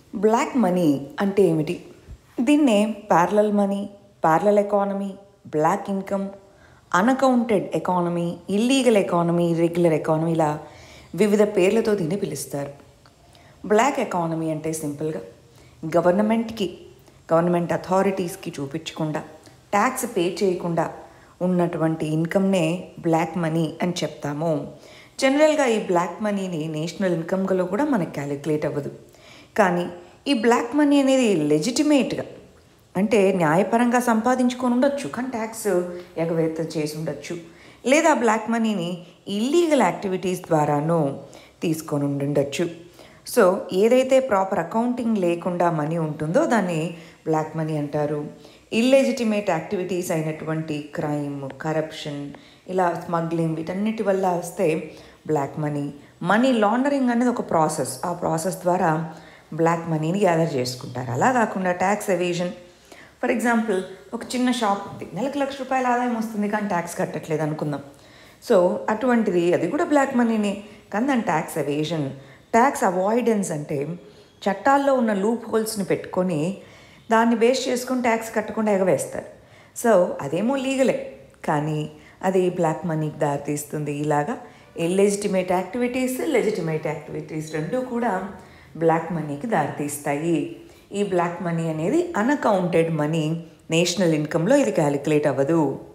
black money అంటే ఏమిటి దీన్నే parallel money parallel economy black income unaccounted economy illegal economy regular economy ఇలా వివిధ పేర్లతో దీన్ని పిలుస్తారు బ్లాక్ ఎకానమీ అంటే సింపుల్గా గవర్నమెంట్కి గవర్నమెంట్ అథారిటీస్కి చూపించకుండా ట్యాక్స్ పే చేయకుండా ఉన్నటువంటి ఇన్కమ్నే బ్లాక్ మనీ అని చెప్తాము జనరల్గా ఈ బ్లాక్ మనీని నేషనల్ ఇన్కమ్లో కూడా మనకి క్యాలిక్యులేట్ అవ్వదు కానీ ఈ బ్లాక్ మనీ అనేది లెజిటిమేట్గా అంటే న్యాయపరంగా సంపాదించుకొని ఉండొచ్చు కానీ ట్యాక్స్ ఎగవేత చేసి ఉండొచ్చు లేదా బ్లాక్ మనీని ఇల్లీగల్ యాక్టివిటీస్ ద్వారానూ తీసుకొని ఉండొచ్చు సో ఏదైతే ప్రాపర్ అకౌంటింగ్ లేకుండా మనీ ఉంటుందో దాన్ని బ్లాక్ మనీ అంటారు ఇల్లెజిటిమేట్ యాక్టివిటీస్ అయినటువంటి క్రైమ్ కరప్షన్ ఇలా స్మగ్లింగ్ వీటన్నిటి వల్ల వస్తే బ్లాక్ మనీ మనీ లాండరింగ్ అనేది ఒక ప్రాసెస్ ఆ ప్రాసెస్ ద్వారా బ్లాక్ మనీని గ్యాదర్ చేసుకుంటారు అలా కాకుండా ట్యాక్స్ ఎవేజన్ ఫర్ ఎగ్జాంపుల్ ఒక చిన్న షాప్ ఉంది నెలకు లక్ష రూపాయల ఆదాయం వస్తుంది కానీ ట్యాక్స్ కట్టట్లేదు అనుకుందాం సో అటువంటిది అది కూడా బ్లాక్ మనీనే కానీ దాని ట్యాక్స్ ఎవేజన్ ట్యాక్స్ అవాయిడెన్స్ అంటే చట్టాల్లో ఉన్న లూప్ హోల్స్ని పెట్టుకొని దాన్ని బేస్ చేసుకొని ట్యాక్స్ కట్టకుండా ఎగవేస్తారు సో అదేమో లీగలే కానీ అది బ్లాక్ మనీకి దారితీస్తుంది ఇలాగా ఇల్లెజిటిమేట్ యాక్టివిటీస్ లెజిటిమేట్ యాక్టివిటీస్ రెండు కూడా బ్లాక్ మనీకి దారితీస్తాయి ఈ బ్లాక్ మనీ అనేది అన్అకౌంటెడ్ మనీ నేషనల్ ఇన్కంలో ఇది క్యాలిక్యులేట్ అవ్వదు